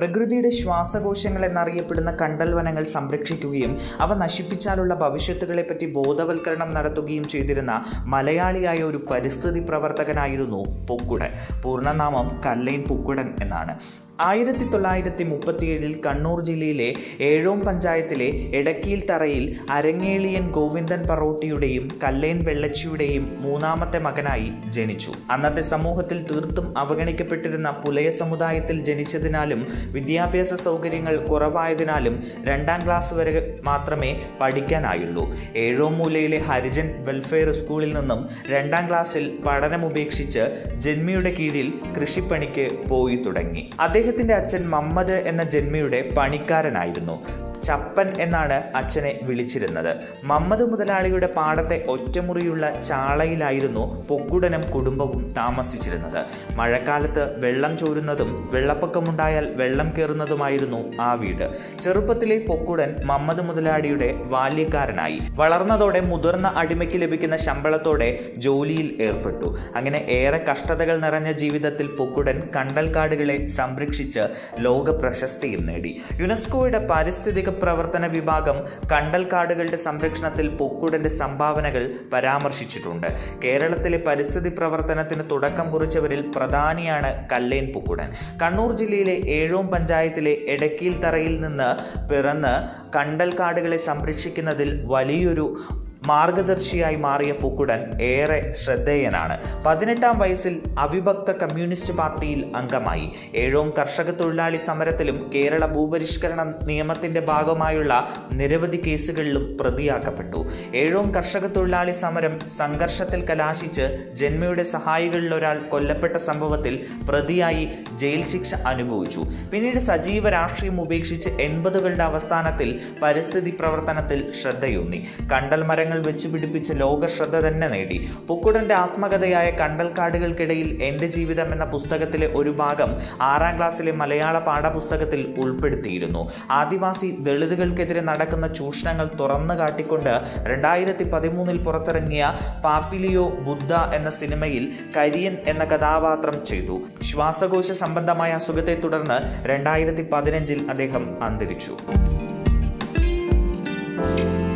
പ്രകൃതിയുടെ ശ്വാസകോശങ്ങൾ എന്നറിയപ്പെടുന്ന കണ്ടൽ വനങ്ങൾ സംരക്ഷിക്കുകയും അവ നശിപ്പിച്ചാലുള്ള ഭവിഷ്യത്തുകളെപ്പറ്റി ബോധവൽക്കരണം നടത്തുകയും ചെയ്തിരുന്ന മലയാളിയായ ഒരു പരിസ്ഥിതി പ്രവർത്തകനായിരുന്നു പൊക്കുടൻ പൂർണ്ണനാമം കല്ലൈൻ പൊക്കുടൻ എന്നാണ് ആയിരത്തി തൊള്ളായിരത്തി മുപ്പത്തിയേഴിൽ കണ്ണൂർ ജില്ലയിലെ ഏഴോം പഞ്ചായത്തിലെ എടക്കിയിൽ തറയിൽ അരങ്ങേളിയൻ ഗോവിന്ദൻ പറോട്ടിയുടെയും കല്ലേൻ വെള്ളച്ചിയുടെയും മൂന്നാമത്തെ മകനായി ജനിച്ചു അന്നത്തെ സമൂഹത്തിൽ തീർത്തും അവഗണിക്കപ്പെട്ടിരുന്ന പുലയ സമുദായത്തിൽ ജനിച്ചതിനാലും വിദ്യാഭ്യാസ സൗകര്യങ്ങൾ കുറവായതിനാലും രണ്ടാം ക്ലാസ് വരെ മാത്രമേ പഠിക്കാനായുള്ളൂ ഏഴോം മൂലയിലെ ഹരിജൻ വെൽഫെയർ സ്കൂളിൽ നിന്നും രണ്ടാം ക്ലാസ്സിൽ പഠനം ഉപേക്ഷിച്ച് ജന്മിയുടെ കീഴിൽ കൃഷിപ്പണിക്ക് പോയി തുടങ്ങി അദ്ദേഹത്തിന്റെ അച്ഛൻ മമ്മദ് എന്ന ജന്മിയുടെ പണിക്കാരനായിരുന്നു ചപ്പൻ എന്നാണ് അച്ഛനെ വിളിച്ചിരുന്നത് മമ്മദ് മുതലാളിയുടെ പാടത്തെ ഒറ്റമുറിയുള്ള ചാളയിലായിരുന്നു പൊക്കുടനും കുടുംബവും താമസിച്ചിരുന്നത് മഴക്കാലത്ത് വെള്ളം ചോരുന്നതും വെള്ളപ്പൊക്കമുണ്ടായാൽ വെള്ളം കയറുന്നതുമായിരുന്നു ആ വീട് ചെറുപ്പത്തിലെ പൊക്കുടൻ മമ്മദ് മുതലാളിയുടെ ബാല്യക്കാരനായി വളർന്നതോടെ മുതിർന്ന അടിമയ്ക്ക് ലഭിക്കുന്ന ശമ്പളത്തോടെ ജോലിയിൽ ഏർപ്പെട്ടു അങ്ങനെ ഏറെ കഷ്ടതകൾ നിറഞ്ഞ ജീവിതത്തിൽ പൊക്കുടൻ കണ്ടൽക്കാടുകളെ സംരക്ഷിച്ച് ലോക പ്രശസ്തിയും നേടി യുനെസ്കോയുടെ പാരിസ്ഥിതിക പ്രവർത്തന വിഭാഗം കണ്ടൽക്കാടുകളുടെ സംരക്ഷണത്തിൽ പൊക്കുടന്റെ സംഭാവനകൾ പരാമർശിച്ചിട്ടുണ്ട് കേരളത്തിലെ പരിസ്ഥിതി പ്രവർത്തനത്തിന് തുടക്കം കുറിച്ചവരിൽ പ്രധാനിയാണ് കല്ലേൻ പൊക്കുടൻ കണ്ണൂർ ജില്ലയിലെ ഏഴോം പഞ്ചായത്തിലെ എടക്കിയിൽ തറയിൽ നിന്ന് പിറന്ന് കണ്ടൽക്കാടുകളെ സംരക്ഷിക്കുന്നതിൽ വലിയൊരു മാർഗദർശിയായി മാറിയ പൂക്കുടൻ ഏറെ ശ്രദ്ധേയനാണ് പതിനെട്ടാം വയസ്സിൽ അവിഭക്ത കമ്മ്യൂണിസ്റ്റ് പാർട്ടിയിൽ അംഗമായി ഏഴോം കർഷക തൊഴിലാളി സമരത്തിലും കേരള ഭൂപരിഷ്കരണ നിയമത്തിന്റെ ഭാഗമായുള്ള നിരവധി കേസുകളിലും പ്രതിയാക്കപ്പെട്ടു ഏഴോം കർഷക തൊഴിലാളി സമരം സംഘർഷത്തിൽ കലാശിച്ച് ജന്മയുടെ സഹായികളിൽ ഒരാൾ കൊല്ലപ്പെട്ട സംഭവത്തിൽ പ്രതിയായി ജയിൽ ശിക്ഷ അനുഭവിച്ചു പിന്നീട് സജീവ രാഷ്ട്രീയം ഉപേക്ഷിച്ച് എൺപതുകളുടെ അവസാനത്തിൽ പരിസ്ഥിതി പ്രവർത്തനത്തിൽ ശ്രദ്ധയൂന്നി കണ്ടൽ മരങ്ങൾ വെച്ച് പിടിപ്പിച്ച് ലോക ശ്രദ്ധ തന്നെ നേടി പൊക്കുടന്റെ ആത്മകഥയായ കണ്ടൽക്കാടുകൾക്കിടയിൽ എൻ്റെ ജീവിതം എന്ന പുസ്തകത്തിലെ ഒരു ഭാഗം ആറാം ക്ലാസ്സിലെ മലയാള പാഠപുസ്തകത്തിൽ ഉൾപ്പെടുത്തിയിരുന്നു ആദിവാസി ദളിതുകൾക്കെതിരെ നടക്കുന്ന ചൂഷണങ്ങൾ തുറന്നു കാട്ടിക്കൊണ്ട് രണ്ടായിരത്തി പതിമൂന്നിൽ പുറത്തിറങ്ങിയ പാപ്പിലിയോ ബുദ്ധ എന്ന സിനിമയിൽ കരിയൻ എന്ന കഥാപാത്രം ചെയ്തു ശ്വാസകോശ സംബന്ധമായ അസുഖത്തെ തുടർന്ന് രണ്ടായിരത്തി പതിനഞ്ചിൽ അദ്ദേഹം അന്തരിച്ചു